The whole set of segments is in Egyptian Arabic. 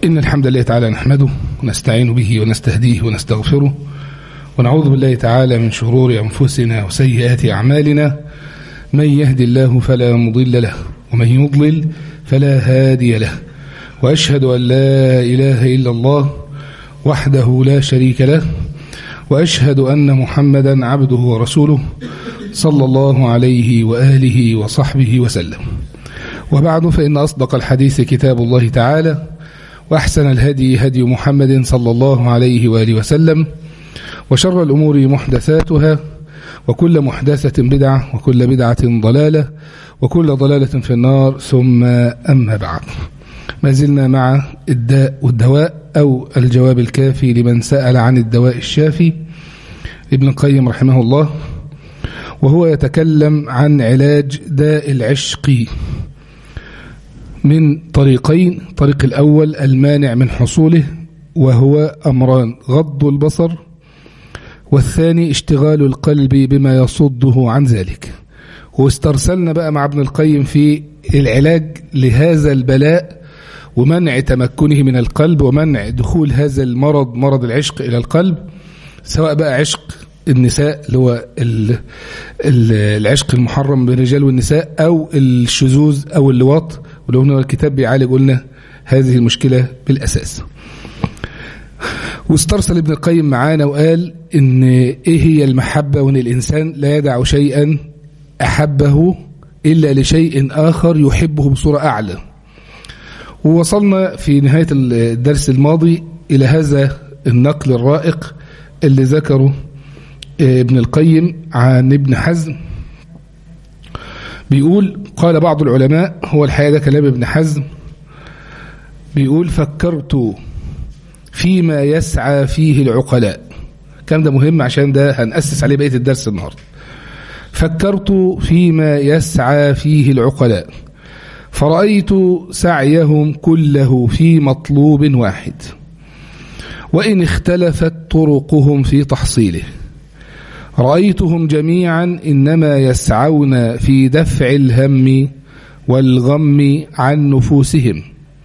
إن الحمد لله تعالى نحمده ونستعين به ونستهديه ونستغفره ونعوذ بالله تعالى من شرور أنفسنا وسيئات أعمالنا من يهد الله فلا مضل له ومن يضلل فلا هادي له وأشهد أن لا إله إلا الله وحده لا شريك له وأشهد أن محمدا عبده ورسوله صلى الله عليه وآله وصحبه وسلم وبعد فإن أصدق الحديث كتاب الله تعالى وأحسن الهدي هدي محمد صلى الله عليه وآله وسلم وشر الأمور محدثاتها وكل محدثة بدعة وكل بدعة ضلالة وكل ضلالة في النار ثم أما بعد ما زلنا مع الداء والدواء أو الجواب الكافي لمن سأل عن الدواء الشافي ابن القيم رحمه الله وهو يتكلم عن علاج داء العشق من طريقين طريق الأول المانع من حصوله وهو أمران غض البصر والثاني اشتغال القلب بما يصده عن ذلك واسترسلنا بقى مع ابن القيم في العلاج لهذا البلاء ومنع تمكنه من القلب ومنع دخول هذا المرض مرض العشق إلى القلب سواء بقى عشق النساء اللي هو ال ال العشق المحرم بين الرجال والنساء أو الشذوذ أو اللواط ولو هنا الكتاب بيعالج قلنا هذه المشكلة بالأساس واسترسل ابن القيم معانا وقال إن إيه هي المحبة وإن الإنسان لا يدع شيئا أحبه إلا لشيء آخر يحبه بصورة أعلى ووصلنا في نهاية الدرس الماضي إلى هذا النقل الرائق اللي ذكره ابن القيم عن ابن حزم بيقول قال بعض العلماء هو الحقيقة ده كلام ابن حزم بيقول فكرت فيما يسعى فيه العقلاء كان ده مهم عشان ده هنأسس عليه بقية الدرس النهاردة فكرت فيما يسعى فيه العقلاء فرأيت سعيهم كله في مطلوب واحد وإن اختلفت طرقهم في تحصيله رأيتهم جميعا إنما يسعون في دفع الهم والغم عن نفوسهم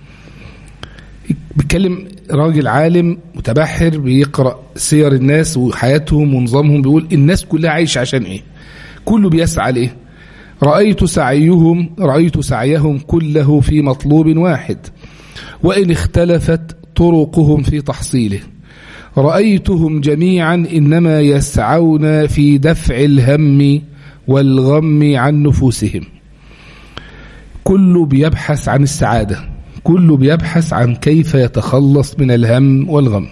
بيتكلم راجل عالم متبحر بيقرأ سير الناس وحياتهم ونظامهم بيقول الناس كلها عايشة عشان ايه كله بيسعى ليه رأيت سعيهم رأيت سعيهم كله في مطلوب واحد وإن اختلفت طرقهم في تحصيله رأيتهم جميعا إنما يسعون في دفع الهم والغم عن نفوسهم كل بيبحث عن السعادة كل بيبحث عن كيف يتخلص من الهم والغم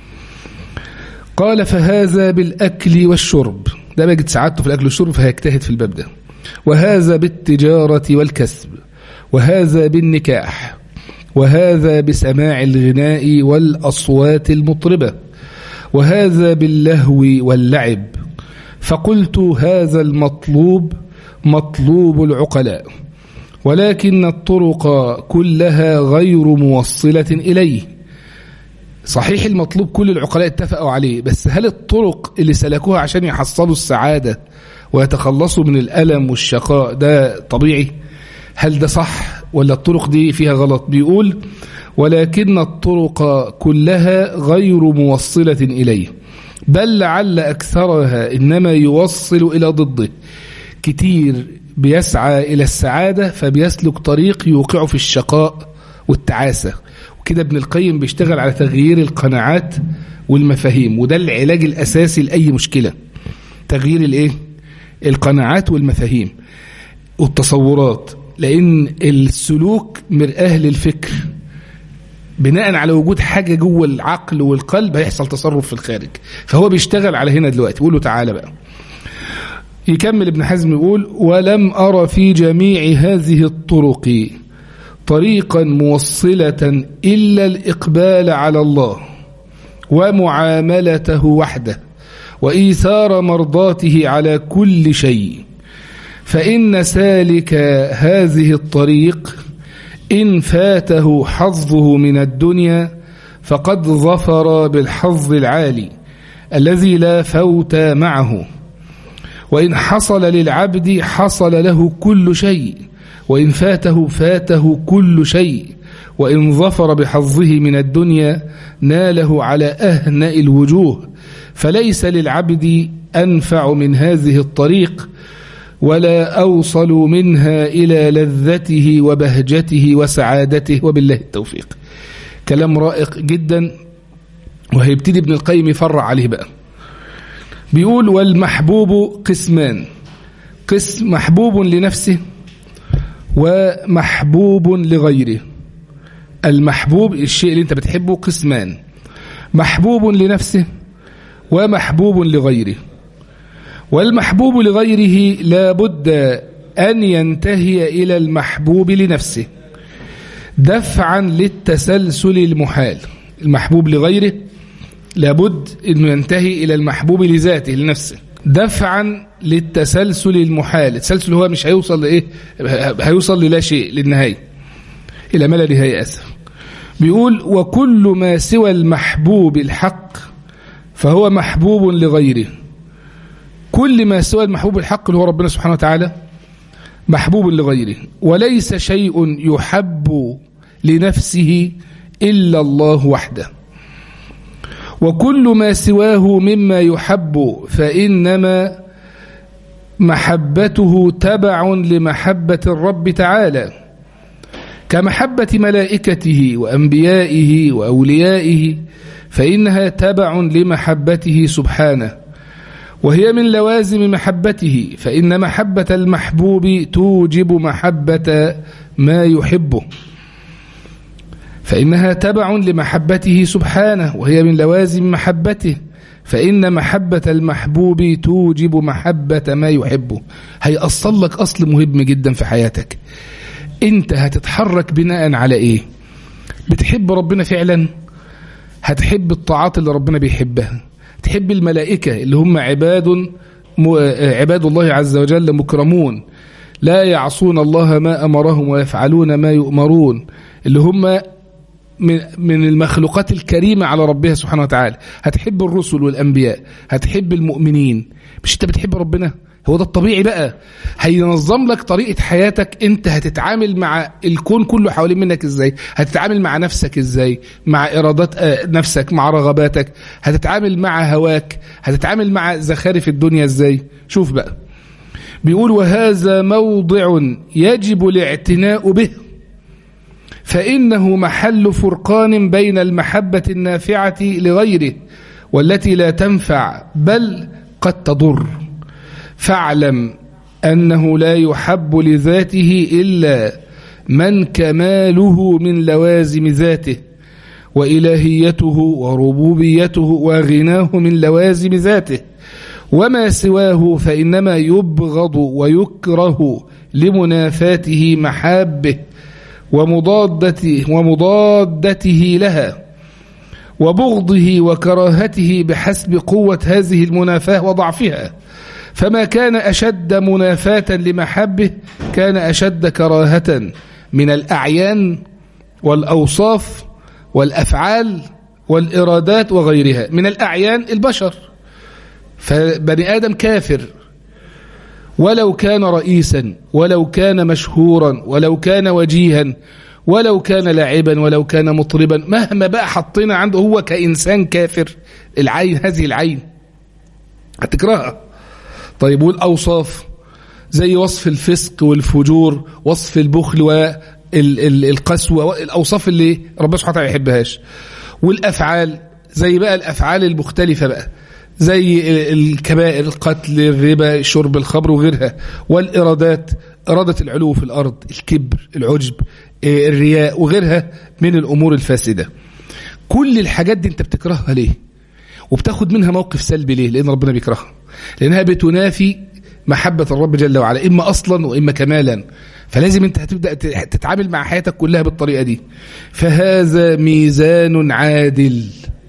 قال فهذا بالأكل والشرب ده بيجد سعادته في الأكل والشرب فهيجتهد في الباب ده وهذا بالتجارة والكسب وهذا بالنكاح وهذا بسماع الغناء والأصوات المطربة وهذا باللهو واللعب فقلت هذا المطلوب مطلوب العقلاء ولكن الطرق كلها غير موصلة إليه صحيح المطلوب كل العقلاء اتفقوا عليه بس هل الطرق اللي سلكوها عشان يحصلوا السعادة ويتخلصوا من الألم والشقاء ده طبيعي هل ده صح ولا الطرق دي فيها غلط بيقول ولكن الطرق كلها غير موصلة إليه بل لعل أكثرها إنما يوصل إلى ضده كتير بيسعى إلى السعادة فبيسلك طريق يوقعه في الشقاء والتعاسة وكده ابن القيم بيشتغل على تغيير القناعات والمفاهيم وده العلاج الأساسي لأي مشكلة تغيير الإيه؟ القناعات والمفاهيم والتصورات لأن السلوك مرآة للفكر بناء على وجود حاجة جوه العقل والقلب هيحصل تصرف في الخارج فهو بيشتغل على هنا دلوقتي يقول له تعالى بقى يكمل ابن حزم يقول ولم أرى في جميع هذه الطرق طريقا موصلة إلا الإقبال على الله ومعاملته وحده وإيثار مرضاته على كل شيء فإن سالك هذه الطريق إن فاته حظه من الدنيا فقد ظفر بالحظ العالي الذي لا فوت معه وإن حصل للعبد حصل له كل شيء وإن فاته فاته كل شيء وإن ظفر بحظه من الدنيا ناله على أهنأ الوجوه فليس للعبد أنفع من هذه الطريق ولا أوصل منها إلى لذته وبهجته وسعادته وبالله التوفيق كلام رائق جدا وهيبتدي ابن القيم يفرع عليه بقى بيقول والمحبوب قسمان قسم محبوب لنفسه ومحبوب لغيره المحبوب الشيء اللي انت بتحبه قسمان محبوب لنفسه ومحبوب لغيره والمحبوب لغيره لا بد أن ينتهي إلى المحبوب لنفسه دفعا للتسلسل المحال المحبوب لغيره لابد أنه ينتهي إلى المحبوب لذاته لنفسه دفعا للتسلسل المحال التسلسل هو مش هيوصل لإيه هيوصل للا شيء للنهاية إلى ما لا نهاية أسف بيقول وكل ما سوى المحبوب الحق فهو محبوب لغيره كل ما سوى المحبوب الحق اللي هو ربنا سبحانه وتعالى محبوب لغيره وليس شيء يحب لنفسه إلا الله وحده وكل ما سواه مما يحب فإنما محبته تبع لمحبة الرب تعالى كمحبة ملائكته وأنبيائه وأوليائه فإنها تبع لمحبته سبحانه وهي من لوازم محبته فإن محبة المحبوب توجب محبة ما يحبه فإنها تبع لمحبته سبحانه وهي من لوازم محبته فإن محبة المحبوب توجب محبة ما يحبه هيأصل لك أصل مهم جدا في حياتك أنت هتتحرك بناء على إيه بتحب ربنا فعلا هتحب الطاعات اللي ربنا بيحبها تحب الملائكة اللي هم عباد عباد الله عز وجل مكرمون لا يعصون الله ما أمرهم ويفعلون ما يؤمرون اللي هم من من المخلوقات الكريمة على ربها سبحانه وتعالى هتحب الرسل والأنبياء هتحب المؤمنين مش انت بتحب ربنا هو ده الطبيعي بقى هينظم لك طريقة حياتك انت هتتعامل مع الكون كله حوالين منك ازاي هتتعامل مع نفسك ازاي مع ارادات نفسك مع رغباتك هتتعامل مع هواك هتتعامل مع زخارف الدنيا ازاي شوف بقى بيقول وهذا موضع يجب الاعتناء به فإنه محل فرقان بين المحبة النافعة لغيره والتي لا تنفع بل قد تضر فاعلم أنه لا يحب لذاته إلا من كماله من لوازم ذاته وإلهيته وربوبيته وغناه من لوازم ذاته وما سواه فإنما يبغض ويكره لمنافاته محابه ومضادته, ومضادته لها وبغضه وكراهته بحسب قوة هذه المنافاة وضعفها فما كان أشد منافاة لمحبه كان أشد كراهة من الأعيان والأوصاف والأفعال والإرادات وغيرها من الأعيان البشر فبني آدم كافر ولو كان رئيسا ولو كان مشهورا ولو كان وجيها ولو كان لاعبا ولو كان مطربا مهما بقى حطينا عنده هو كإنسان كافر العين هذه العين هتكرهها طيب والأوصاف زي وصف الفسق والفجور وصف البخل والقسوة الأوصاف اللي ربنا سبحانه وتعالى يحبهاش والأفعال زي بقى الأفعال المختلفة بقى زي الكبائر القتل الربا شرب الخمر وغيرها والإرادات إرادة العلو في الأرض الكبر العجب الرياء وغيرها من الأمور الفاسدة كل الحاجات دي انت بتكرهها ليه وبتاخد منها موقف سلبي ليه لأن ربنا بيكرهها لأنها بتنافي محبة الرب جل وعلا إما أصلا وإما كمالا فلازم انت هتبدأ تتعامل مع حياتك كلها بالطريقة دي فهذا ميزان عادل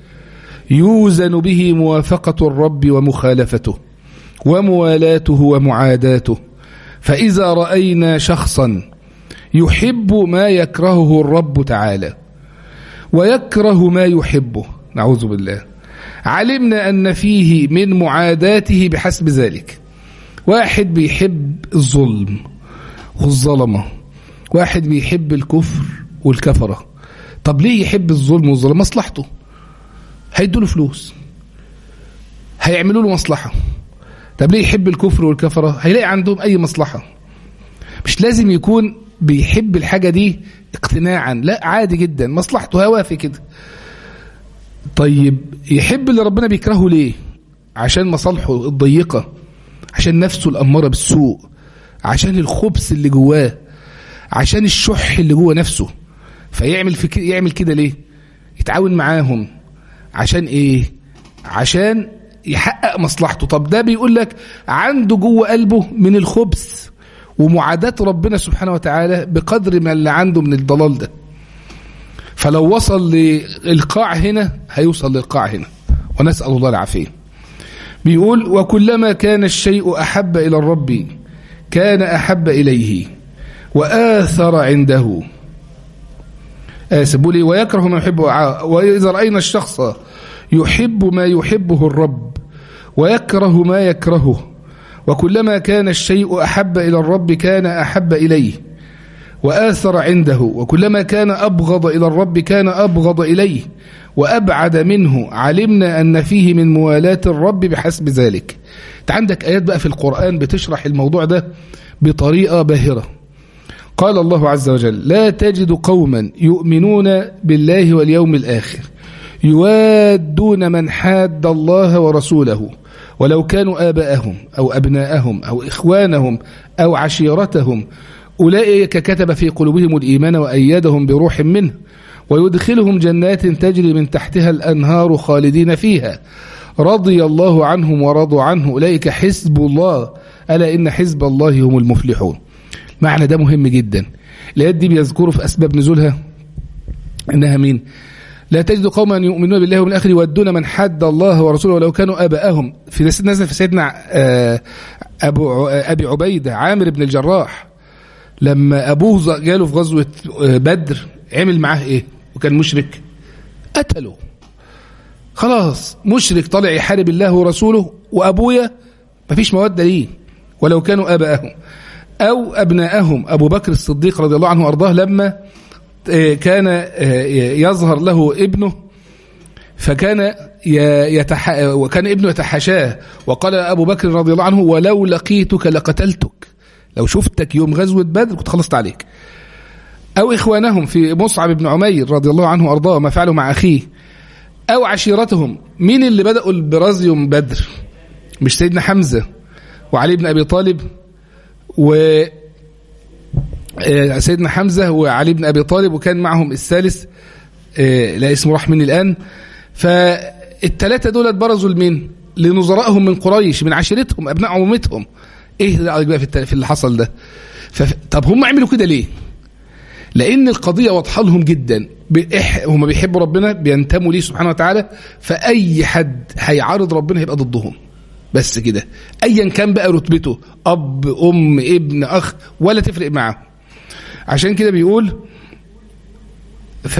يوزن به موافقة الرب ومخالفته وموالاته ومعاداته فإذا رأينا شخصا يحب ما يكرهه الرب تعالى ويكره ما يحبه نعوذ بالله علمنا أن فيه من معاداته بحسب ذلك واحد بيحب الظلم والظلمة واحد بيحب الكفر والكفرة طب ليه يحب الظلم والظلم مصلحته هيدوا له فلوس هيعملوا له مصلحة طب ليه يحب الكفر والكفرة هيلاقي عندهم أي مصلحة مش لازم يكون بيحب الحاجة دي اقتناعا لا عادي جدا مصلحته هواه في كده طيب يحب اللي ربنا بيكرهه ليه عشان مصالحه الضيقة عشان نفسه الأمارة بالسوء عشان الخبث اللي جواه عشان الشح اللي جوه نفسه فيعمل في كده يعمل كده ليه يتعاون معاهم عشان ايه عشان يحقق مصلحته طب ده بيقول لك عنده جوه قلبه من الخبث ومعاداة ربنا سبحانه وتعالى بقدر ما اللي عنده من الضلال ده فلو وصل للقاع هنا هيوصل للقاع هنا ونسأل الله العافية بيقول وكلما كان الشيء أحب إلى الرب كان أحب إليه وآثر عنده آسف بولي ويكره ما يحبه وإذا رأينا الشخص يحب ما يحبه الرب ويكره ما يكرهه وكلما كان الشيء أحب إلى الرب كان أحب إليه وآثر عنده وكلما كان أبغض إلى الرب كان أبغض إليه وأبعد منه علمنا أن فيه من موالاة الرب بحسب ذلك انت عندك آيات بقى في القرآن بتشرح الموضوع ده بطريقة باهرة قال الله عز وجل لا تجد قوما يؤمنون بالله واليوم الآخر يوادون من حاد الله ورسوله ولو كانوا آباءهم أو أبناءهم أو إخوانهم أو عشيرتهم أولئك كتب في قلوبهم الإيمان وأيدهم بروح منه ويدخلهم جنات تجري من تحتها الأنهار خالدين فيها رضي الله عنهم ورضوا عنه أولئك حزب الله ألا إن حزب الله هم المفلحون معنى ده مهم جدا الآيات دي بيذكروا في أسباب نزولها إنها مين لا تجد قوما يؤمنون بالله ومن الآخر يودون من حد الله ورسوله ولو كانوا آباءهم في نزل في سيدنا أبو أبي عبيدة عامر بن الجراح لما أبوه جاله في غزوة بدر عمل معاه إيه وكان مشرك قتله خلاص مشرك طالع يحارب الله ورسوله وأبويا مفيش مودة ليه ولو كانوا آباءهم أو أبناءهم أبو بكر الصديق رضي الله عنه وأرضاه لما كان يظهر له ابنه فكان يتح... وكان ابنه يتحاشاه وقال أبو بكر رضي الله عنه ولو لقيتك لقتلتك لو شفتك يوم غزوة بدر كنت خلصت عليك أو إخوانهم في مصعب بن عمير رضي الله عنه وأرضاه ما فعلوا مع أخيه أو عشيرتهم مين اللي بدأوا البراز يوم بدر مش سيدنا حمزة وعلي بن أبي طالب و سيدنا حمزة وعلي بن أبي طالب وكان معهم الثالث لا اسمه راح مني الآن فالثلاثة دول برزوا لمين لنظرائهم من قريش من عشيرتهم أبناء عمومتهم ايه رأيك بقى في اللي حصل ده طب هم عملوا كده ليه لأن القضية واضحة لهم جدا هم بيحبوا ربنا بينتموا ليه سبحانه وتعالى فأي حد هيعارض ربنا هيبقى ضدهم بس كده ايا كان بقى رتبته اب ام ابن اخ ولا تفرق معاه عشان كده بيقول ف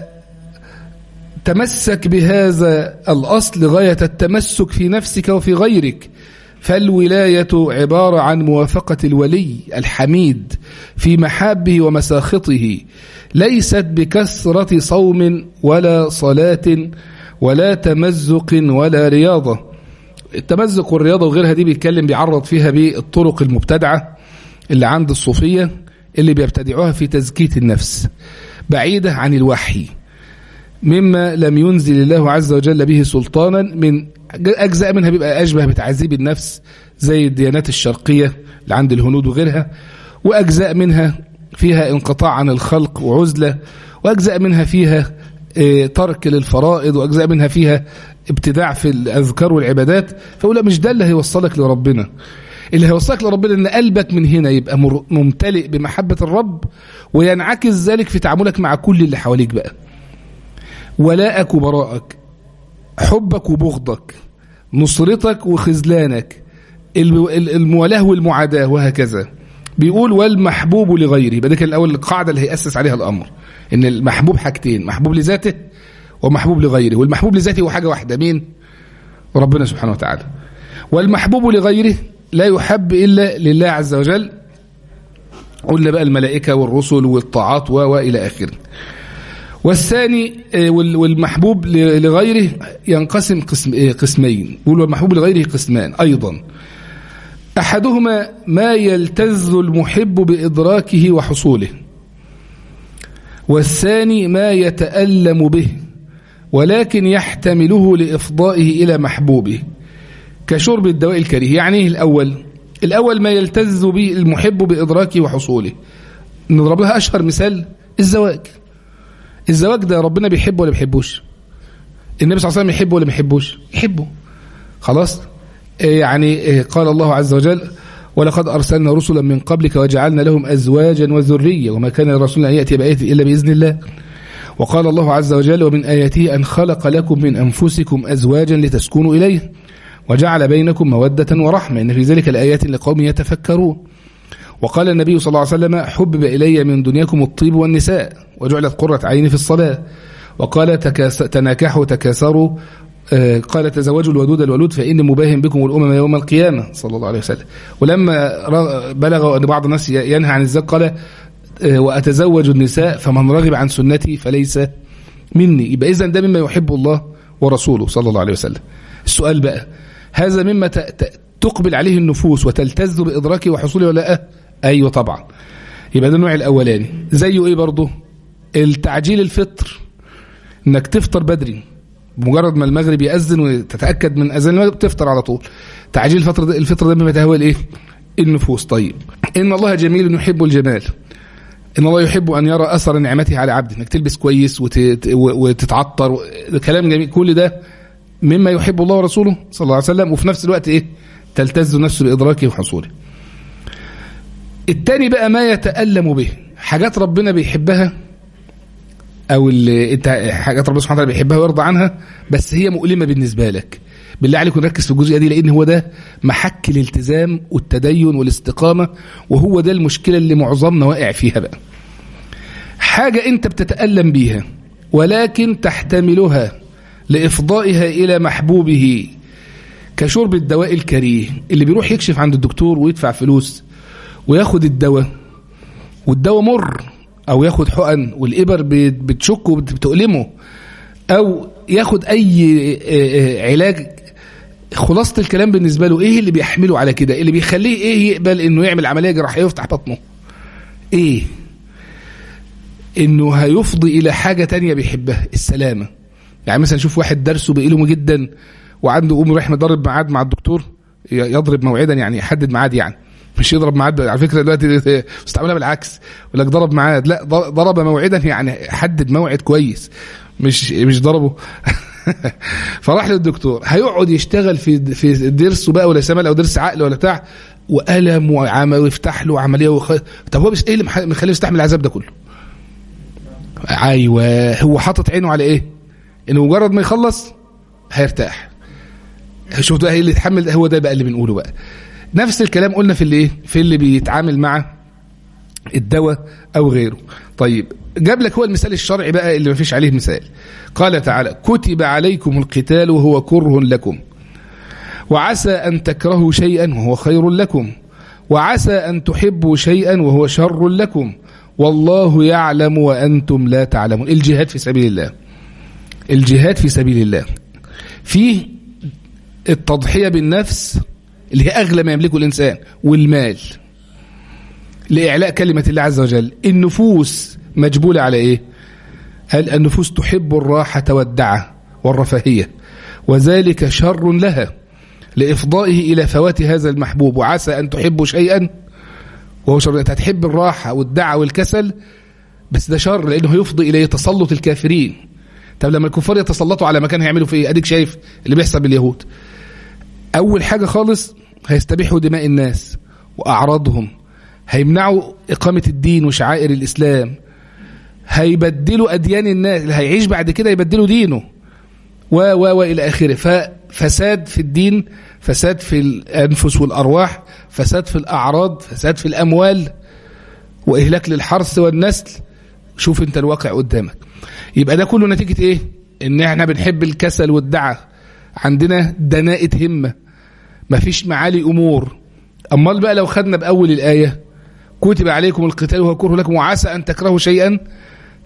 تمسك بهذا الأصل غاية التمسك في نفسك وفي غيرك فالولاية عبارة عن موافقة الولي الحميد في محابه ومساخطه ليست بكثرة صوم ولا صلاة ولا تمزق ولا رياضة التمزق والرياضة وغيرها دي بيتكلم بيعرض فيها بالطرق المبتدعة اللي عند الصوفية اللي بيبتدعوها في تزكية النفس بعيدة عن الوحي مما لم ينزل الله عز وجل به سلطانا من أجزاء منها بيبقى أشبه بتعذيب النفس زي الديانات الشرقية اللي عند الهنود وغيرها وأجزاء منها فيها انقطاع عن الخلق وعزلة وأجزاء منها فيها ترك للفرائض وأجزاء منها فيها ابتداع في الأذكار والعبادات فأقول مش ده اللي هيوصلك لربنا اللي هيوصلك لربنا ان قلبك من هنا يبقى ممتلئ بمحبة الرب وينعكس ذلك في تعاملك مع كل اللي حواليك بقى ولاءك وبراءك حبك وبغضك نصرتك وخذلانك الموالاه والمعاداة وهكذا بيقول والمحبوب لغيره يبقى ده كان الاول القاعده اللي هيأسس عليها الامر ان المحبوب حاجتين محبوب لذاته ومحبوب لغيره والمحبوب لذاته هو حاجه واحده مين ربنا سبحانه وتعالى والمحبوب لغيره لا يحب الا لله عز وجل قلنا بقى الملائكه والرسل والطاعات والى اخره والثاني والمحبوب لغيره ينقسم قسم قسمين يقول والمحبوب لغيره قسمان أيضا أحدهما ما يلتذ المحب بإدراكه وحصوله والثاني ما يتألم به ولكن يحتمله لإفضائه إلى محبوبه كشرب الدواء الكريه يعني الأول الأول ما يلتذ به المحب بإدراكه وحصوله نضرب لها أشهر مثال الزواج الزواج ده ربنا بيحبه ولا بيحبوش النبي صلى الله عليه وسلم يحبه ولا ما يحبوش يحبه خلاص يعني قال الله عز وجل ولقد أرسلنا رسلا من قبلك وجعلنا لهم أزواجا وذرية وما كان لرسول أن يأتي بآية إلا بإذن الله وقال الله عز وجل ومن آياته أن خلق لكم من أنفسكم أزواجا لتسكنوا إليه وجعل بينكم مودة ورحمة إن في ذلك الآيات لقوم يتفكرون وقال النبي صلى الله عليه وسلم حبب إلي من دنياكم الطيب والنساء وجعلت قرة عيني في الصلاة وقال تكاس تناكحوا تكاثروا قال تزوجوا الودود الولود فإني مباهم بكم الأمم يوم القيامة صلى الله عليه وسلم ولما بلغ أن بعض الناس ينهى عن الزواج قال وأتزوج النساء فمن رغب عن سنتي فليس مني يبقى إذن ده مما يحب الله ورسوله صلى الله عليه وسلم السؤال بقى هذا مما تقبل عليه النفوس وتلتذ بإدراكه وحصوله ولا لا أيوة طبعا يبقى ده النوع الأولاني زيه إيه برضه التعجيل الفطر إنك تفطر بدري بمجرد ما المغرب يأذن وتتأكد من أذان المغرب تفطر على طول تعجيل الفطر ده الفطر ده مما تهوى الإيه النفوس طيب إن الله جميل يحب الجمال إن الله يحب أن يرى أثر نعمته على عبده إنك تلبس كويس وتتعطر كلام جميل كل ده مما يحب الله ورسوله صلى الله عليه وسلم وفي نفس الوقت إيه تلتز نفسه بإدراكه وحصوله التاني بقى ما يتألم به حاجات ربنا بيحبها او اللي انت حاجات ربنا سبحانه وتعالى بيحبها ويرضى عنها بس هي مؤلمه بالنسبه لك بالله عليكم نركز في الجزئيه دي لان هو ده محك الالتزام والتدين والاستقامه وهو ده المشكله اللي معظمنا واقع فيها بقى حاجه انت بتتالم بيها ولكن تحتملها لافضائها الى محبوبه كشرب الدواء الكريه اللي بيروح يكشف عند الدكتور ويدفع فلوس وياخد الدواء والدواء مر او ياخد حقن والابر بتشك وبتؤلمه او ياخد اي علاج خلاصة الكلام بالنسبة له ايه اللي بيحمله على كده اللي بيخليه ايه يقبل انه يعمل عملية جراحية ويفتح بطنه ايه انه هيفضي الى حاجة تانية بيحبها السلامة يعني مثلا شوف واحد درسه بيقلمه جدا وعنده قوم رايح مضرب ميعاد مع الدكتور يضرب موعدا يعني يحدد ميعاد يعني مش يضرب ميعاد على فكره دلوقتي استعملها بالعكس يقول لك ضرب ميعاد لا ضرب موعدا يعني حدد موعد كويس مش مش ضربه فراح للدكتور هيقعد يشتغل في في درسه بقى ولا سمل او درس عقل ولا بتاع والم وعمل ويفتح له عمليه وخ... طب هو بس ايه اللي مخليه يستحمل العذاب ده كله؟ ايوه هو حاطط عينه على ايه؟ انه مجرد ما يخلص هيرتاح شوف ده اللي يتحمل هو ده بقى اللي بنقوله بقى نفس الكلام قلنا في اللي ايه في اللي بيتعامل مع الدواء او غيره طيب جاب لك هو المثال الشرعي بقى اللي ما فيش عليه مثال قال تعالى كتب عليكم القتال وهو كره لكم وعسى ان تكرهوا شيئا وهو خير لكم وعسى ان تحبوا شيئا وهو شر لكم والله يعلم وانتم لا تعلمون الجهاد في سبيل الله الجهاد في سبيل الله فيه التضحيه بالنفس اللي هي أغلى ما يملكه الإنسان والمال لإعلاء كلمة الله عز وجل النفوس مجبولة على إيه هل النفوس تحب الراحة والدعة والرفاهية وذلك شر لها لإفضائه إلى فوات هذا المحبوب وعسى أن تحبوا شيئا وهو شر أنت هتحب الراحة والدعة والكسل بس ده شر لأنه يفضي إلى تسلط الكافرين طب لما الكفار يتسلطوا على مكان هيعملوا فيه أديك شايف اللي بيحصل باليهود أول حاجة خالص هيستبيحوا دماء الناس وأعراضهم هيمنعوا إقامة الدين وشعائر الإسلام هيبدلوا أديان الناس اللي هيعيش بعد كده يبدلوا دينه و و و إلى آخره ففساد في الدين فساد في الأنفس والأرواح فساد في الأعراض فساد في الأموال وإهلاك للحرث والنسل شوف أنت الواقع قدامك يبقى ده كله نتيجة إيه إن إحنا بنحب الكسل والدعة عندنا دناءة همة مفيش معالي أمور أمال بقى لو خدنا بأول الآية كتب عليكم القتال وهو كره لكم وعسى أن تكرهوا شيئا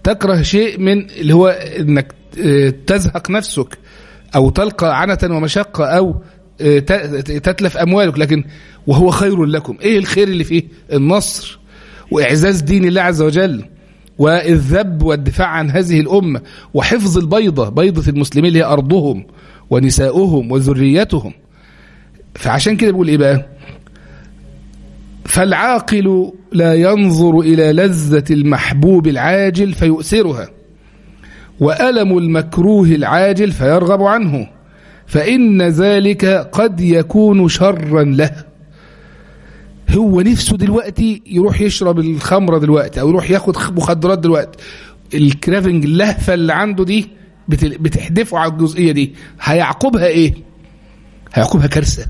تكره شيء من اللي هو انك آه، تزهق نفسك او تلقى عنة ومشقة او آه، ت- تتلف اموالك لكن وهو خير لكم ايه الخير اللي فيه النصر واعزاز دين الله عز وجل والذب والدفاع عن هذه الامه وحفظ البيضه بيضه المسلمين اللي هي ارضهم ونساؤهم وذريتهم فعشان كده بيقول ايه بقى فالعاقل لا ينظر الى لذه المحبوب العاجل فيؤثرها والم المكروه العاجل فيرغب عنه فان ذلك قد يكون شرا له هو نفسه دلوقتي يروح يشرب الخمره دلوقتي او يروح ياخد مخدرات دلوقتي الكرافنج اللهفه اللي عنده دي بت- بتحدفه على الجزئيه دي هيعقبها ايه هيعقبها كارثه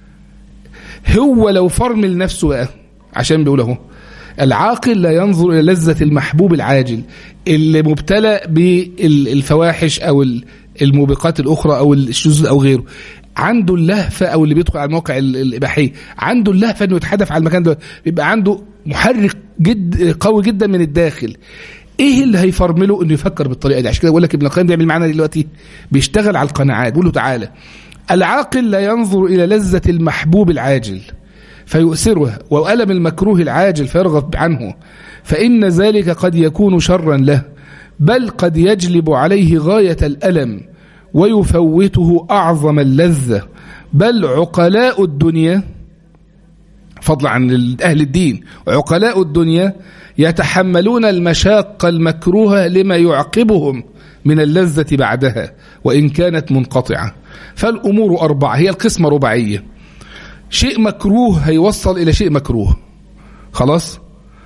هو لو فرمل نفسه بقى عشان بيقول اهو العاقل لا ينظر الى لذه المحبوب العاجل اللي مبتلى بالفواحش او ال- الموبقات الاخرى او الشذوذ او غيره عنده اللهفه او اللي بيدخل على المواقع ال- الاباحيه عنده اللهفه انه يتحدث على المكان ده بيبقى عنده محرك جد قوي جدا من الداخل ايه اللي هيفرمله انه يفكر بالطريقه دي عشان كده بقول لك ابن القيم بيعمل معانا دلوقتي بيشتغل على القناعات بيقول له تعالى العاقل لا ينظر الى لذه المحبوب العاجل فيؤثره وألم المكروه العاجل فيرغب عنه فإن ذلك قد يكون شرا له بل قد يجلب عليه غاية الألم ويفوته أعظم اللذة بل عقلاء الدنيا فضلا عن أهل الدين عقلاء الدنيا يتحملون المشاق المكروهة لما يعقبهم من اللذة بعدها وإن كانت منقطعة فالأمور أربعة هي القسمة رباعية شيء مكروه هيوصل إلى شيء مكروه خلاص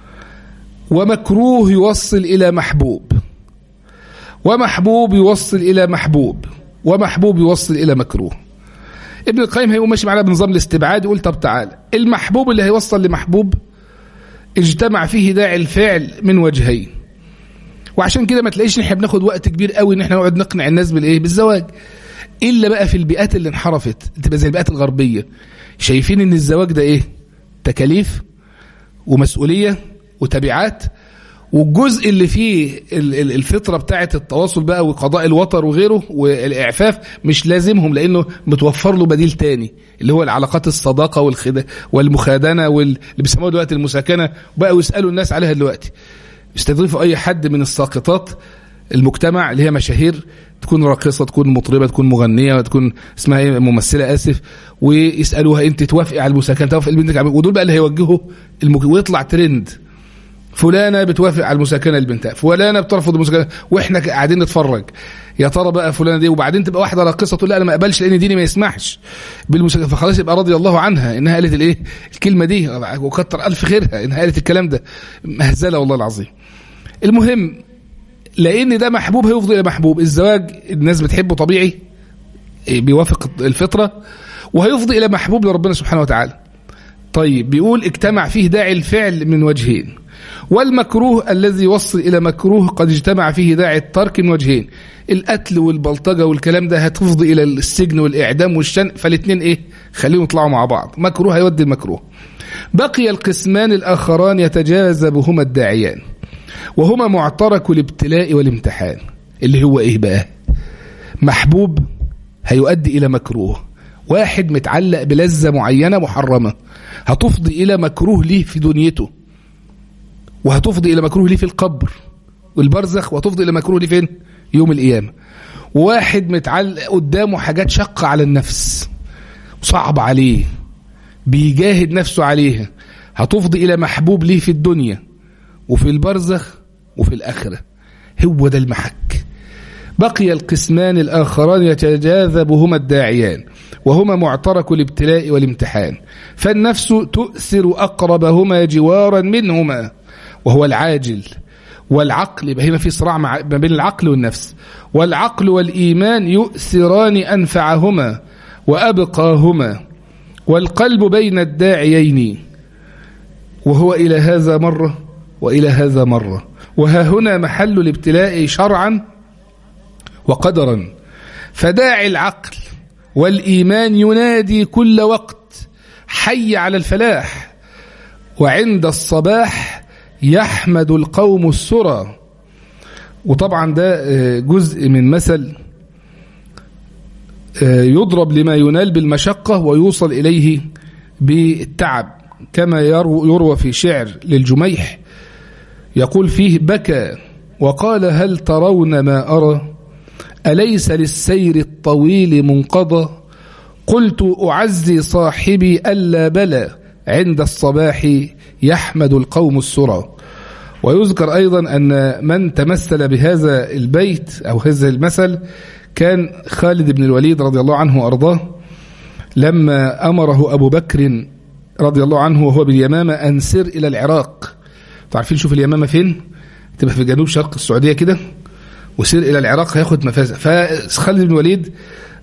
ومكروه يوصل إلى محبوب ومحبوب يوصل إلى محبوب ومحبوب يوصل إلى مكروه ابن القيم هيقوم ماشي معانا بنظام الاستبعاد يقول طب تعالى المحبوب اللي هيوصل لمحبوب اجتمع فيه داعي الفعل من وجهين وعشان كده ما تلاقيش ان احنا بناخد وقت كبير قوي ان احنا نقعد نقنع الناس بالايه بالزواج الا بقى في البيئات اللي انحرفت تبقى زي البيئات الغربيه شايفين ان الزواج ده ايه تكاليف ومسؤوليه وتبعات والجزء اللي فيه ال- ال- الفطره بتاعه التواصل بقى وقضاء الوطر وغيره والاعفاف مش لازمهم لانه متوفر له بديل تاني اللي هو العلاقات الصداقه والخد والمخادنه واللي بيسموها دلوقتي المساكنه بقوا يسالوا الناس عليها دلوقتي يستضيفوا اي حد من الساقطات المجتمع اللي هي مشاهير تكون راقصه تكون مطربه تكون مغنيه تكون اسمها ايه ممثله اسف ويسالوها انت توافقي على المساكنه توافق بنتك على ودول بقى اللي هيوجهوا المك... ويطلع ترند فلانه بتوافق على المساكنه لبنتها فلانه بترفض المساكنه واحنا قاعدين نتفرج يا ترى بقى فلانه دي وبعدين تبقى واحده راقصه تقول لا انا ما اقبلش لان ديني ما يسمحش بالمساكنه فخلاص يبقى رضي الله عنها انها قالت الايه الكلمه دي وكتر الف خيرها انها قالت الكلام ده مهزله والله العظيم المهم لان ده محبوب هيفضل الى محبوب الزواج الناس بتحبه طبيعي بيوافق الفطره وهيفضي الى محبوب لربنا سبحانه وتعالى طيب بيقول اجتمع فيه داعي الفعل من وجهين والمكروه الذي يوصل الى مكروه قد اجتمع فيه داعي الترك من وجهين القتل والبلطجه والكلام ده هتفضي الى السجن والاعدام والشنق فالاثنين ايه خليهم يطلعوا مع بعض مكروه هيودي المكروه بقي القسمان الاخران يتجاذبهما الداعيان وهما معترك الابتلاء والامتحان اللي هو ايه بقى محبوب هيؤدي الى مكروه واحد متعلق بلذة معينة محرمة هتفضي الى مكروه ليه في دنيته وهتفضي الى مكروه ليه في القبر والبرزخ وهتفضي الى مكروه ليه فين يوم القيامة وواحد متعلق قدامه حاجات شقة على النفس صعب عليه بيجاهد نفسه عليها هتفضي الى محبوب ليه في الدنيا وفي البرزخ وفي الآخرة هو ده المحك بقي القسمان الآخران يتجاذبهما الداعيان وهما معترك الابتلاء والامتحان فالنفس تؤثر أقربهما جوارا منهما وهو العاجل والعقل يبقى هنا في صراع مع ما بين العقل والنفس والعقل والإيمان يؤثران أنفعهما وأبقاهما والقلب بين الداعيين وهو إلى هذا مرة وإلى هذا مرة وها هنا محل الابتلاء شرعا وقدرا فداعي العقل والإيمان ينادي كل وقت حي على الفلاح وعند الصباح يحمد القوم السرى وطبعا ده جزء من مثل يضرب لما ينال بالمشقة ويوصل إليه بالتعب كما يروى في شعر للجميح يقول فيه بكى وقال هل ترون ما أرى أليس للسير الطويل منقضى قلت أعزي صاحبي ألا بلى عند الصباح يحمد القوم السرى ويذكر أيضا أن من تمثل بهذا البيت أو هذا المثل كان خالد بن الوليد رضي الله عنه وأرضاه لما أمره أبو بكر رضي الله عنه وهو باليمامة أن سر إلى العراق تعرفين شوف اليمامة فين تبقى في جنوب شرق السعودية كده وسير إلى العراق هياخد مفازة فخالد بن الوليد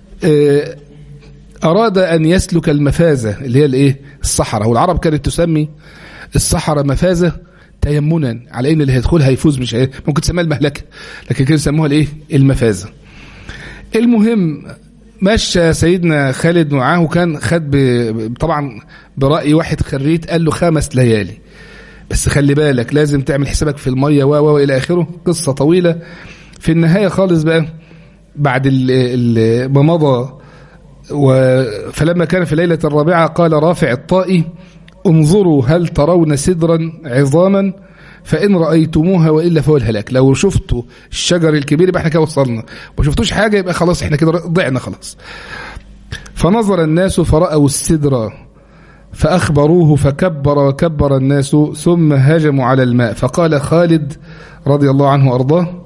أراد أن يسلك المفازة اللي هي الإيه الصحراء والعرب كانت تسمي الصحراء مفازة تيمنا على ان اللي هيدخلها هيفوز مش هي... ممكن تسميها المهلكه لكن كانوا يسموها الايه المفازه المهم مشى سيدنا خالد معاه وكان خد ب... طبعا براي واحد خريت قال له خمس ليالي بس خلي بالك لازم تعمل حسابك في الميه و و الى اخره قصه طويله في النهايه خالص بقى بعد ما مضى فلما كان في ليله الرابعه قال رافع الطائي انظروا هل ترون سدرا عظاما فإن رأيتموها وإلا فهو الهلاك لو شفتوا الشجر الكبير يبقى احنا كده وصلنا ما شفتوش حاجة يبقى خلاص احنا كده ضعنا خلاص فنظر الناس فرأوا السدر فأخبروه فكبر وكبر الناس ثم هجموا على الماء فقال خالد رضي الله عنه وأرضاه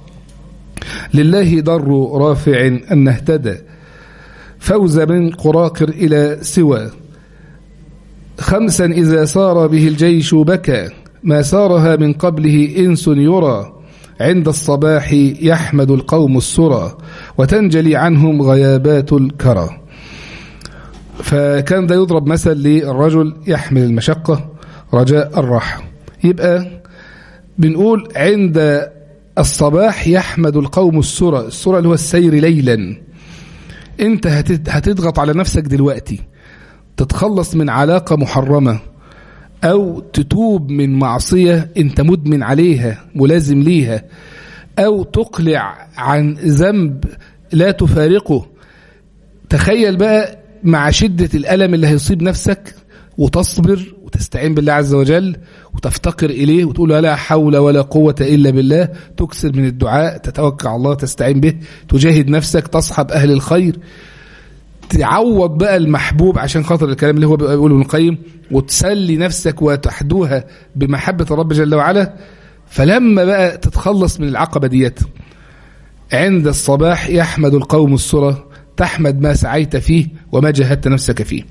لله ضر رافع أن اهتدى فوز من قراقر إلى سوى خمسا إذا سار به الجيش بكى ما سارها من قبله إنس يرى عند الصباح يحمد القوم السرى وتنجلي عنهم غيابات الكرى فكان ده يضرب مثل للرجل يحمل المشقة رجاء الراحة يبقى بنقول عند الصباح يحمد القوم السرى السرى اللي هو السير ليلا انت هتضغط على نفسك دلوقتي تتخلص من علاقة محرمة أو تتوب من معصية أنت مدمن عليها ملازم ليها أو تقلع عن ذنب لا تفارقه تخيل بقى مع شدة الألم اللي هيصيب نفسك وتصبر وتستعين بالله عز وجل وتفتقر إليه وتقول لا حول ولا قوة إلا بالله تكسر من الدعاء تتوكل على الله تستعين به تجاهد نفسك تصحب أهل الخير تعوض بقى المحبوب عشان خاطر الكلام اللي هو بيقوله ابن القيم وتسلي نفسك وتحدوها بمحبة الرب جل وعلا فلما بقى تتخلص من العقبة ديت عند الصباح يحمد القوم السرى تحمد ما سعيت فيه وما جهدت نفسك فيه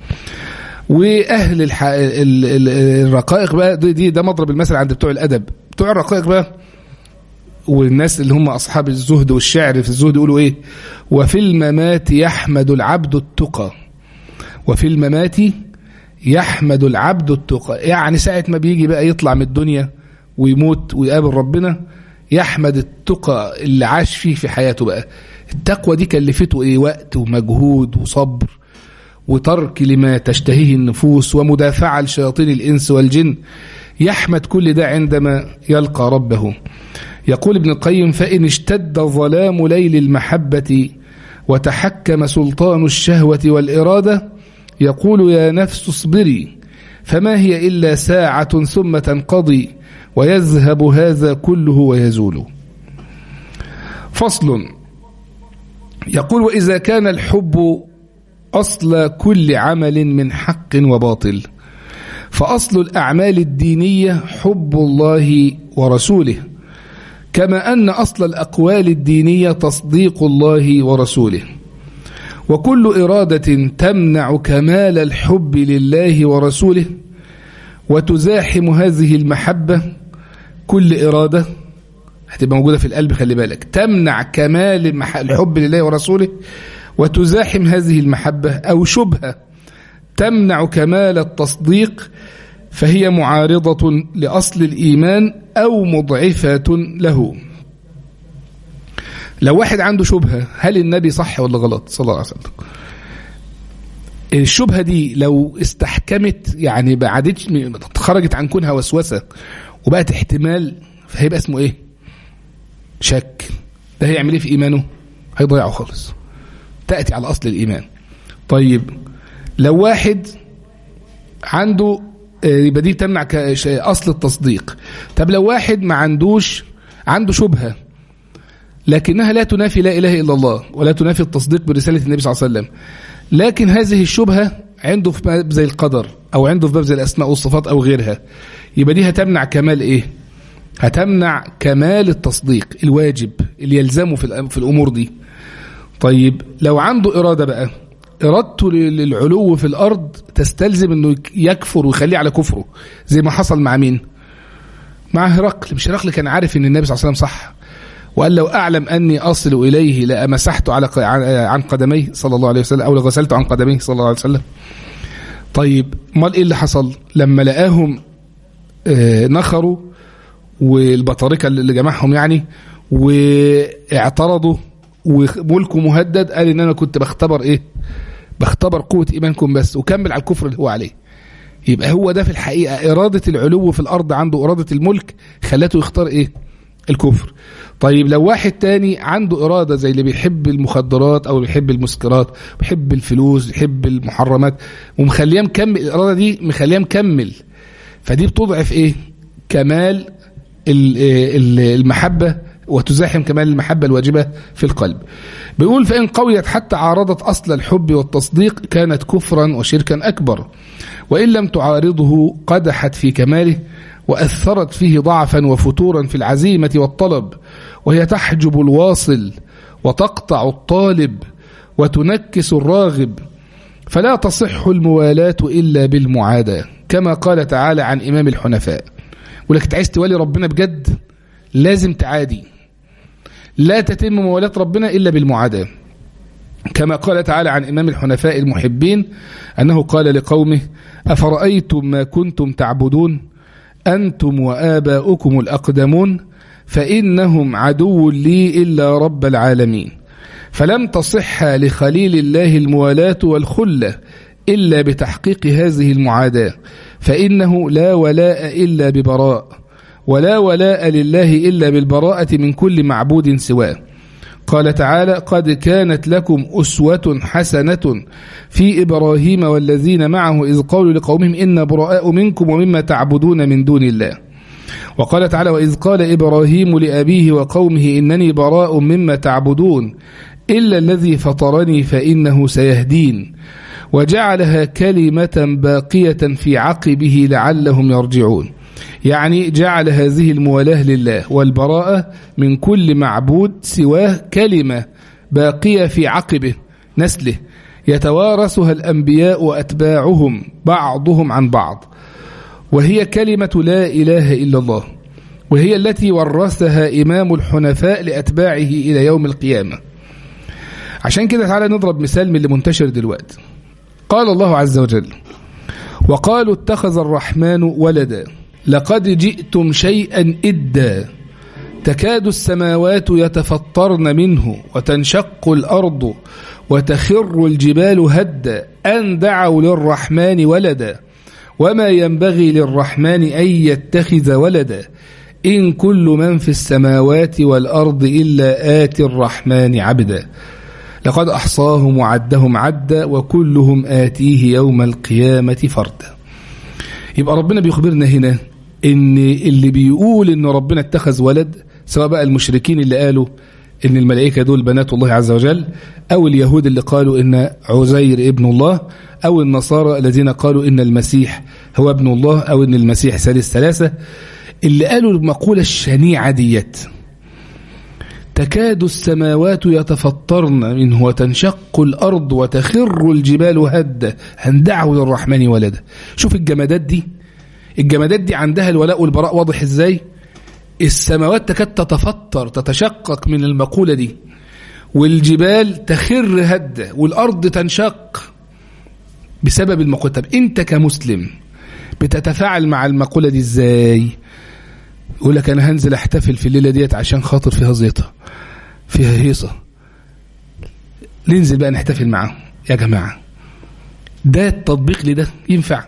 واهل الح... ال... ال... الرقائق بقى دي ده مضرب المثل عند بتوع الادب بتوع الرقائق بقى والناس اللي هم أصحاب الزهد والشعر في الزهد يقولوا إيه وفي الممات يحمد العبد التقى وفي الممات يحمد العبد التقى يعني ساعة ما بيجي بقى يطلع من الدنيا ويموت ويقابل ربنا يحمد التقى اللي عاش فيه في حياته بقى التقوى دي كلفته ايه وقت ومجهود وصبر وترك لما تشتهيه النفوس ومدافعة لشياطين الإنس والجن يحمد كل ده عندما يلقى ربه يقول ابن القيم فإن اشتد ظلام ليل المحبة وتحكم سلطان الشهوة والإرادة يقول يا نفس اصبري فما هي إلا ساعة ثم تنقضي ويذهب هذا كله ويزول فصل يقول وإذا كان الحب أصل كل عمل من حق وباطل فأصل الأعمال الدينية حب الله ورسوله كما أن أصل الأقوال الدينية تصديق الله ورسوله وكل إرادة تمنع كمال الحب لله ورسوله وتزاحم هذه المحبة كل إرادة هتبقى موجودة في القلب خلي بالك تمنع كمال الحب لله ورسوله وتزاحم هذه المحبة أو شبهة تمنع كمال التصديق فهي معارضة لأصل الإيمان أو مضعفة له لو واحد عنده شبهة هل النبي صح ولا غلط صلى الله عليه وسلم الشبهة دي لو استحكمت يعني بعدتش خرجت عن كونها وسوسة وبقت احتمال فهيبقى اسمه ايه شك ده هيعمل ايه في ايمانه هيضيعه خالص تاتي على اصل الايمان طيب لو واحد عنده آه، يبقى دي تمنع ك- ش- اصل التصديق طب لو واحد ما عندوش عنده شبهه لكنها لا تنافي لا اله الا الله ولا تنافي التصديق برساله النبي صلى الله عليه وسلم لكن هذه الشبهه عنده في باب زي القدر او عنده في باب زي الاسماء والصفات او غيرها يبقى دي هتمنع كمال ايه هتمنع كمال التصديق الواجب اللي يلزمه في الأم- في الامور دي طيب لو عنده اراده بقى ارادته لل- للعلو في الارض تستلزم انه يك- يكفر ويخليه على كفره زي ما حصل مع مين مع هرقل مش هرقل كان عارف ان النبي صلى الله عليه وسلم صح وقال لو اعلم اني اصل اليه لامسحت على ق- عن- عن قدميه صلى الله عليه وسلم او لغسلت عن قدميه صلى الله عليه وسلم طيب امال ايه اللي حصل لما لقاهم آه، نخروا والبطاركه اللي جمعهم يعني واعترضوا وملكه مهدد قال ان انا كنت بختبر ايه بختبر قوه ايمانكم بس وكمل على الكفر اللي هو عليه يبقى هو ده في الحقيقه اراده العلو في الارض عنده اراده الملك خلته يختار ايه الكفر طيب لو واحد تاني عنده إرادة زي اللي بيحب المخدرات أو بيحب المسكرات بيحب الفلوس بيحب المحرمات ومخليه مكمل الإرادة دي مخليه مكمل فدي بتضعف إيه كمال ال- ال- المحبة وتزاحم كمال المحبة الواجبة في القلب بيقول فإن قويت حتى عارضت أصل الحب والتصديق كانت كفرا وشركا أكبر وإن لم تعارضه قدحت في كماله وأثرت فيه ضعفا وفتورا في العزيمة والطلب وهي تحجب الواصل وتقطع الطالب وتنكس الراغب فلا تصح الموالاة إلا بالمعاداة كما قال تعالى عن إمام الحنفاء ولك عايز تولي ربنا بجد لازم تعادي لا تتم موالاة ربنا إلا بالمعاداة كما قال تعالى عن إمام الحنفاء المحبين أنه قال لقومه أفرأيتم ما كنتم تعبدون أنتم وآباؤكم الأقدمون فإنهم عدو لي إلا رب العالمين فلم تصح لخليل الله الموالاة والخلة إلا بتحقيق هذه المعاداة فإنه لا ولاء إلا ببراء ولا ولاء لله إلا بالبراءة من كل معبود سواه قال تعالى قد كانت لكم أسوة حسنة في إبراهيم والذين معه إذ قالوا لقومهم إنا براء منكم ومما تعبدون من دون الله وقال تعالى وإذ قال إبراهيم لأبيه وقومه إنني براء مما تعبدون إلا الذي فطرني فإنه سيهدين وجعلها كلمة باقية في عقبه لعلهم يرجعون يعني جعل هذه الموالاه لله والبراءة من كل معبود سواه كلمة باقية في عقبه نسله يتوارثها الأنبياء وأتباعهم بعضهم عن بعض وهي كلمة لا إله إلا الله وهي التي ورثها إمام الحنفاء لأتباعه إلى يوم القيامة عشان كده تعالى نضرب مثال من اللي منتشر دلوقتي قال الله عز وجل وقالوا اتخذ الرحمن ولدا لقد جئتم شيئا إدا تكاد السماوات يتفطرن منه وتنشق الأرض وتخر الجبال هدا أن دعوا للرحمن ولدا وما ينبغي للرحمن أن يتخذ ولدا إن كل من في السماوات والأرض إلا آتي الرحمن عبدا لقد أحصاهم وعدهم عدا وكلهم آتيه يوم القيامة فردا يبقى ربنا بيخبرنا هنا ان اللي بيقول ان ربنا اتخذ ولد سواء بقى المشركين اللي قالوا ان الملائكة دول بنات الله عز وجل او اليهود اللي قالوا ان عزير ابن الله او النصارى الذين قالوا ان المسيح هو ابن الله او ان المسيح ثالث ثلاثة اللي قالوا المقولة الشنيعة ديت تكاد السماوات يتفطرن منه وتنشق الأرض وتخر الجبال هدا أن دعوا للرحمن ولدا شوف الجمادات دي الجمادات دي عندها الولاء والبراء واضح ازاي السماوات تكاد تتفطر تتشقق من المقولة دي والجبال تخر هدا والأرض تنشق بسبب المقولة طب انت كمسلم بتتفاعل مع المقولة دي ازاي يقول لك انا هنزل احتفل في الليله ديت عشان خاطر فيها زيطه فيها هيصه ننزل بقى نحتفل معاهم يا جماعه ده التطبيق لده ينفع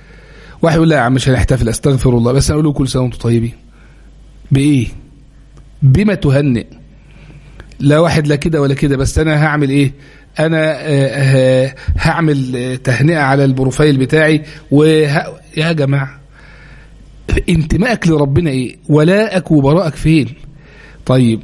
واحد يقول لا يا عم مش هنحتفل استغفر الله بس اقول له كل سنه وانتم طيبين بايه بما تهنئ لا واحد لا كده ولا كده بس انا هعمل ايه انا آه، هعمل تهنئه على البروفايل بتاعي وه... يا جماعه انتمائك لربنا ايه ولاءك وبراءك فين طيب